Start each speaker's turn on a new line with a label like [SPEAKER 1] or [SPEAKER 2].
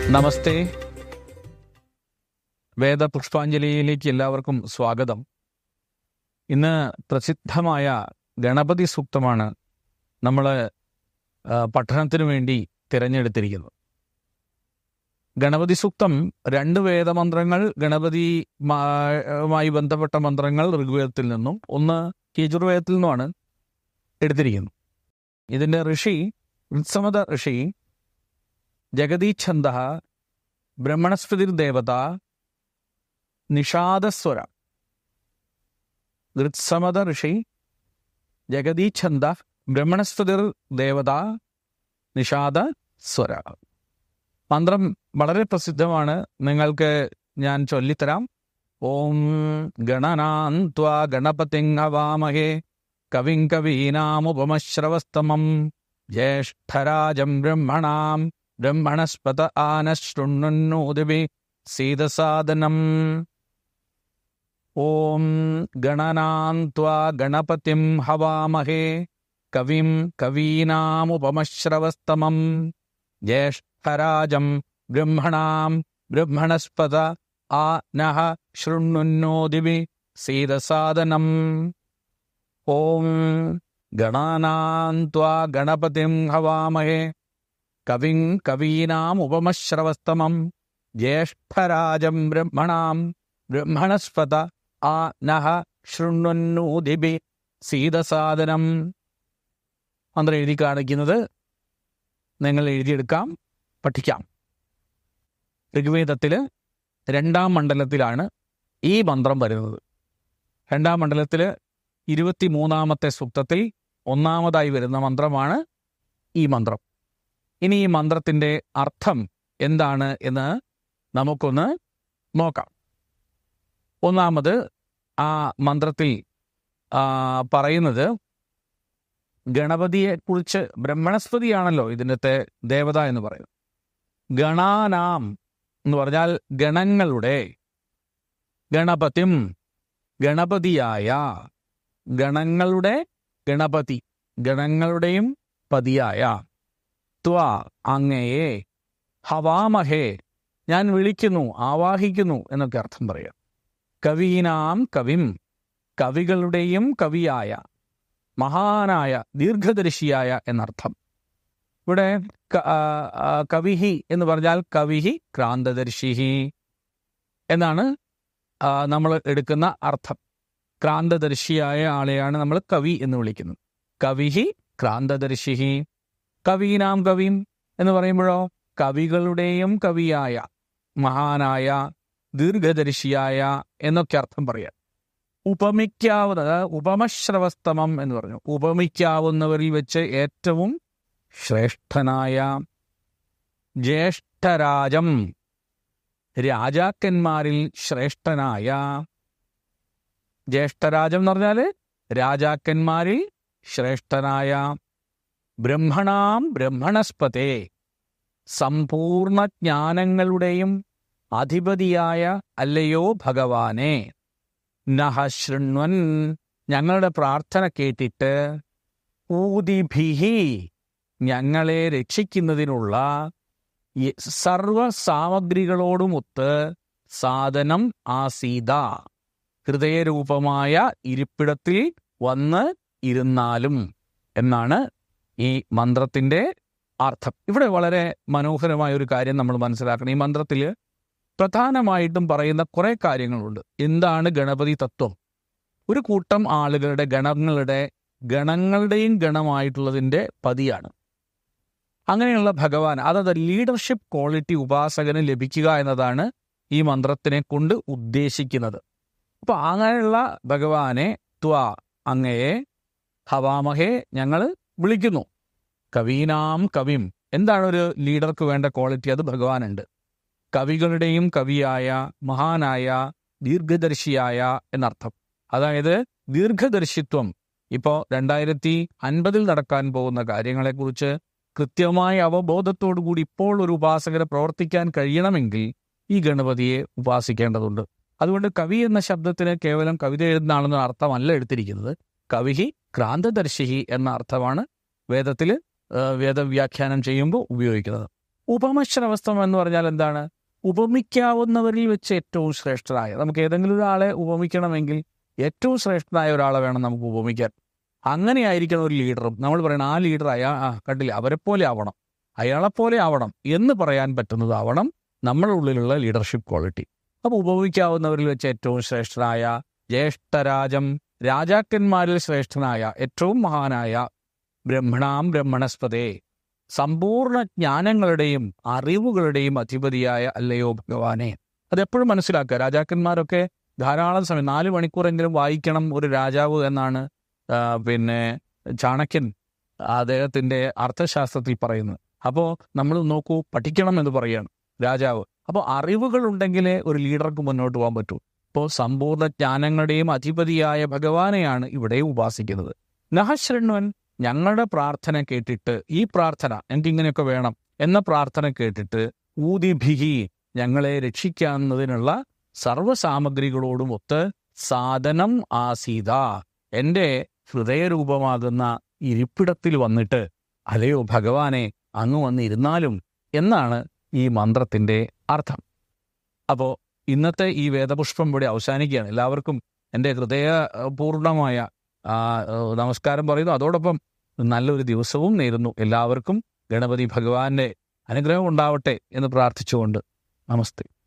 [SPEAKER 1] നമസ്തേ വേദപുഷ്പാഞ്ജലിയിലേക്ക് എല്ലാവർക്കും സ്വാഗതം ഇന്ന് പ്രസിദ്ധമായ ഗണപതി സൂക്തമാണ് നമ്മൾ പഠനത്തിനു വേണ്ടി തിരഞ്ഞെടുത്തിരിക്കുന്നത് ഗണപതി സൂക്തം രണ്ട് വേദമന്ത്രങ്ങൾ ഗണപതിയുമായി ബന്ധപ്പെട്ട മന്ത്രങ്ങൾ ഋഗ്വേദത്തിൽ നിന്നും ഒന്ന് യജുർവേദത്തിൽ നിന്നുമാണ് എടുത്തിരിക്കുന്നത് ഇതിന്റെ ഋഷി ഋത്സമത ഋഷി ജഗതീച്ഛന്ദ ബ്രഹ്മണസ്പതിർ ദേവത നിഷാദസ്വര ഋത്സമത ഋഷി ജഗതീച്ഛന്ദ ബ്രഹ്മണസ്പതിർ ദേവത നിഷാദ സ്വര മന്ത്രം വളരെ പ്രസിദ്ധമാണ് നിങ്ങൾക്ക് ഞാൻ ചൊല്ലിത്തരാം ഓം ഗണനാന്ത്വാ ഗണപതിങ്ങവാമഹേ കവിം കവീനാമുപമശ്രവസ്തമം ജ്യേഷ്ഠരാജം ബ്രഹ്മണാം ബ്രഹ്മണസ്പത ആനശൃണ്ണുന്നോദിവി സീതസാദനം ഓം ഗണനാന്ത്വാ ഗണപതിം ഹവാമഹേ കവിം കവീനാമുപമശ്രവസ്തമം ജ്യേഷ്ഠരാജം ബ്രഹ്മണാം ബ്രഹ്മണസ്പത ആ നഹ ശൃണ്ണുന്നോദിവി സീതസാദനം ഓം ഗണാനാന്ത്വാ ഗണപതിം ഹവാമഹേ കവിം കവീനാമുപമശ്രവസ്തമം ജ്യേഷ്ഠരാജം ബ്രഹ്മണാം ബ്രഹ്മണസ്പത ആ നഹ ശൃണ്ണുന്നൂതിബി സീതസാദനം മന്ത്രം എഴുതി കാണിക്കുന്നത് നിങ്ങൾ എഴുതിയെടുക്കാം പഠിക്കാം ഋഗ്വേദത്തിൽ രണ്ടാം മണ്ഡലത്തിലാണ് ഈ മന്ത്രം വരുന്നത് രണ്ടാം മണ്ഡലത്തിൽ ഇരുപത്തിമൂന്നാമത്തെ സൂക്തത്തിൽ ഒന്നാമതായി വരുന്ന മന്ത്രമാണ് ഈ മന്ത്രം ഇനി ഈ മന്ത്രത്തിന്റെ അർത്ഥം എന്താണ് എന്ന് നമുക്കൊന്ന് നോക്കാം ഒന്നാമത് ആ മന്ത്രത്തിൽ ആ, പറയുന്നത് ഗണപതിയെ കുറിച്ച് ബ്രഹ്മണസ്പതിയാണല്ലോ ഇതിനത്തെ ദേവത എന്ന് പറയുന്നത് ഗണാനാം എന്ന് പറഞ്ഞാൽ ഗണങ്ങളുടെ ഗണപതിം ഗണപതിയായ ഗണങ്ങളുടെ ഗണപതി ഗണങ്ങളുടെയും പതിയായ ത്വ അങ്ങയെ ഹവാമഹേ ഞാൻ വിളിക്കുന്നു ആവാഹിക്കുന്നു എന്നൊക്കെ അർത്ഥം പറയാം കവീനാം കവിം കവികളുടെയും കവിയായ മഹാനായ ദീർഘദർശിയായ എന്നർത്ഥം ഇവിടെ ക- ആ, ആ, കവിഹി എന്ന് പറഞ്ഞാൽ കവിഹി ക്രാന്തദർശിഹി എന്നാണ് നമ്മൾ എടുക്കുന്ന അർത്ഥം ക്രാന്തദർശിയായ ആളെയാണ് നമ്മൾ കവി എന്ന് വിളിക്കുന്നത് കവിഹി ക്രാന്തദർശിഹി കവീനാം കവിം എന്ന് പറയുമ്പോഴോ കവികളുടെയും കവിയായ മഹാനായ ദീർഘദർശിയായ എന്നൊക്കെ അർത്ഥം പറയാം ഉപമിക്കാവുന്ന അതായത് ഉപമശ്രവസ്തമം എന്ന് പറഞ്ഞു ഉപമിക്കാവുന്നവരിൽ വെച്ച് ഏറ്റവും ശ്രേഷ്ഠനായ ജ്യേഷ്ഠരാജം രാജാക്കന്മാരിൽ ശ്രേഷ്ഠനായ ജ്യേഷ്ഠരാജം എന്ന് പറഞ്ഞാല് രാജാക്കന്മാരിൽ ശ്രേഷ്ഠനായ ബ്രഹ്മണാം ബ്രഹ്മണസ്പതേ സമ്പൂർണ്ണ ജ്ഞാനങ്ങളുടെയും അധിപതിയായ അല്ലയോ ഭഗവാനെ നഹ ശൃണ്വൻ ഞങ്ങളുടെ പ്രാർത്ഥന കേട്ടിട്ട് ഊതിഭിഹി ഞങ്ങളെ രക്ഷിക്കുന്നതിനുള്ള യ- സർവ സാമഗ്രികളോടുമൊത്ത് സാധനം ആസീത ഹൃദയരൂപമായ ഇരിപ്പിടത്തിൽ വന്ന് ഇരുന്നാലും എന്നാണ് ഈ മന്ത്രത്തിന്റെ അർത്ഥം ഇവിടെ വളരെ മനോഹരമായ ഒരു കാര്യം നമ്മൾ മനസ്സിലാക്കണം ഈ മന്ത്രത്തിൽ പ്രധാനമായിട്ടും പറയുന്ന കുറെ കാര്യങ്ങളുണ്ട് എന്താണ് ഗണപതി തത്വം ഒരു കൂട്ടം ആളുകളുടെ ഗണങ്ങളുടെ ഗണങ്ങളുടെയും ഗണമായിട്ടുള്ളതിന്റെ പതിയാണ് അങ്ങനെയുള്ള ഭഗവാൻ അതായത് ലീഡർഷിപ്പ് ക്വാളിറ്റി ഉപാസകന് ലഭിക്കുക എന്നതാണ് ഈ മന്ത്രത്തിനെ കൊണ്ട് ഉദ്ദേശിക്കുന്നത് അപ്പൊ അങ്ങനെയുള്ള ഭഗവാനെ ത്വ അങ്ങയെ ഹവാമഹേ ഞങ്ങൾ വിളിക്കുന്നു കവീനാം കവിം എന്താണ് ഒരു ലീഡർക്ക് വേണ്ട ക്വാളിറ്റി അത് ഭഗവാനുണ്ട് കവികളുടെയും കവിയായ മഹാനായ ദീർഘദർശിയായ എന്നർത്ഥം അതായത് ദീർഘദർശിത്വം ഇപ്പോൾ രണ്ടായിരത്തി അൻപതിൽ നടക്കാൻ പോകുന്ന കാര്യങ്ങളെക്കുറിച്ച് കൃത്യമായ അവബോധത്തോടു കൂടി ഇപ്പോൾ ഒരു ഉപാസകരെ പ്രവർത്തിക്കാൻ കഴിയണമെങ്കിൽ ഈ ഗണപതിയെ ഉപാസിക്കേണ്ടതുണ്ട് അതുകൊണ്ട് കവി എന്ന ശബ്ദത്തിന് കേവലം കവിത എഴുതുന്ന ആളെന്ന അർത്ഥമല്ല എടുത്തിരിക്കുന്നത് കവിഹി ക്രാന്തദർശിഹി എന്ന അർത്ഥമാണ് വേദത്തിൽ വേദവ്യാഖ്യാനം ചെയ്യുമ്പോൾ ഉപയോഗിക്കുന്നത് ഉപമശ്രവസ്തം എന്ന് പറഞ്ഞാൽ എന്താണ് ഉപമിക്കാവുന്നവരിൽ വെച്ച് ഏറ്റവും ശ്രേഷ്ഠനായ നമുക്ക് ഏതെങ്കിലും ഒരാളെ ഉപമിക്കണമെങ്കിൽ ഏറ്റവും ശ്രേഷ്ഠനായ ഒരാളെ വേണം നമുക്ക് ഉപമിക്കാൻ അങ്ങനെയായിരിക്കണം ഒരു ലീഡറും നമ്മൾ പറയണം ആ ലീഡർ അയാ ആ കണ്ടില്ല അവരെ പോലെ ആവണം അയാളെപ്പോലെ ആവണം എന്ന് പറയാൻ പറ്റുന്നതാവണം നമ്മുടെ ഉള്ളിലുള്ള ലീഡർഷിപ്പ് ക്വാളിറ്റി അപ്പോൾ ഉപമിക്കാവുന്നവരിൽ വെച്ച് ഏറ്റവും ശ്രേഷ്ഠനായ ജ്യേഷ്ഠരാജം രാജാക്കന്മാരിൽ ശ്രേഷ്ഠനായ ഏറ്റവും മഹാനായ ബ്രഹ്മണാം ബ്രഹ്മണസ്പതേ സമ്പൂർണ്ണ ജ്ഞാനങ്ങളുടെയും അറിവുകളുടെയും അധിപതിയായ അല്ലയോ ഭഗവാനെ അതെപ്പോഴും മനസ്സിലാക്കുക രാജാക്കന്മാരൊക്കെ ധാരാളം സമയം നാല് മണിക്കൂറെങ്കിലും വായിക്കണം ഒരു രാജാവ് എന്നാണ് ആ, പിന്നെ ചാണക്യൻ അദ്ദേഹത്തിന്റെ അർത്ഥശാസ്ത്രത്തിൽ പറയുന്നത് അപ്പോൾ നമ്മൾ നോക്കൂ പഠിക്കണം എന്ന് പറയാണ് രാജാവ് അപ്പോൾ അറിവുകൾ ഉണ്ടെങ്കിലേ ഒരു ലീഡർക്ക് മുന്നോട്ട് പോകാൻ പറ്റൂ ഇപ്പോൾ സമ്പൂർണ്ണ ജ്ഞാനങ്ങളുടെയും അധിപതിയായ ഭഗവാനെയാണ് ഇവിടെ ഉപാസിക്കുന്നത് നഹശൃണ്വൻ ഞങ്ങളുടെ പ്രാർത്ഥന കേട്ടിട്ട് ഈ പ്രാർത്ഥന എനിക്ക് ഇങ്ങനെയൊക്കെ വേണം എന്ന പ്രാർത്ഥന കേട്ടിട്ട് ഊതിഭിഹി ഞങ്ങളെ രക്ഷിക്കാവുന്നതിനുള്ള സർവസാമഗ്രികളോടും ഒത്ത് സാധനം ആസീത എൻ്റെ ഹൃദയരൂപമാകുന്ന ഇരിപ്പിടത്തിൽ വന്നിട്ട് അലയോ ഭഗവാനെ അങ്ങ് വന്നിരുന്നാലും എന്നാണ് ഈ മന്ത്രത്തിന്റെ അർത്ഥം അപ്പോൾ ഇന്നത്തെ ഈ വേദപുഷ്പം ഇവിടെ അവസാനിക്കുകയാണ് എല്ലാവർക്കും എൻ്റെ ഹൃദയപൂർണമായ ആ, ഏഹ്, നമസ്കാരം പറയുന്നു അതോടൊപ്പം നല്ലൊരു ദിവസവും നേരുന്നു എല്ലാവർക്കും ഗണപതി ഭഗവാന്റെ അനുഗ്രഹം ഉണ്ടാവട്ടെ എന്ന് പ്രാർത്ഥിച്ചുകൊണ്ട് നമസ്തേ